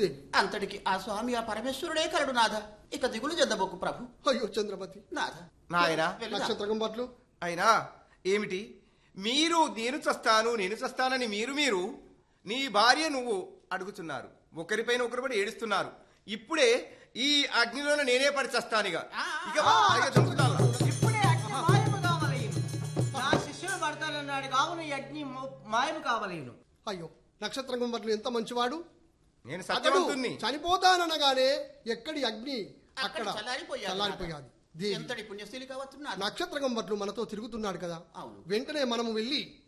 మంచిదే అంతటికి ఆ స్వామి ఆ పరమేశ్వరుడే కలడు నాథ ఇక దిగులు చెందబోకు ప్రభు అయ్యో చంద్రమతి నాథ నాయనా వెళుదా. నక్షత్రం పట్లు అయినా ఏమిటి మీరు నేను చస్తాను నేను చస్తానని మీరు మీరు నీ భార్య నువ్వు అడుగుతున్నారు ఒకరిపైన ఒకరు పడి ఏడుస్తున్నారు ఇప్పుడే ఈ అగ్నిలోనే నేనే పడి చస్తానిగా ఇక ఇక దొరుకుతాను. ఇప్పుడే అగ్ని మాయము కావలేను నా శిష్యుడు పడతానన్నాడు కావున ఈ అగ్ని మో- మాయము కావలేను అయ్యో నక్షత్రం పట్లు ఎంత మంచివాడు నేను అతడు సత్యవంతుణ్ణి చనిపోతాననగానే ఎక్కడి అగ్ని అక్కడ అక్కడ చల్లారిపోయాడు చల్లారిపోయాది నాథ. దేవి ఎంతటి పుణ్యశీలి కావచ్చు నాథ. నక్షత్రం పట్లు మనతో తిరుగుతున్నాడు కదా అవును. వెంటనే మనము వెళ్ళి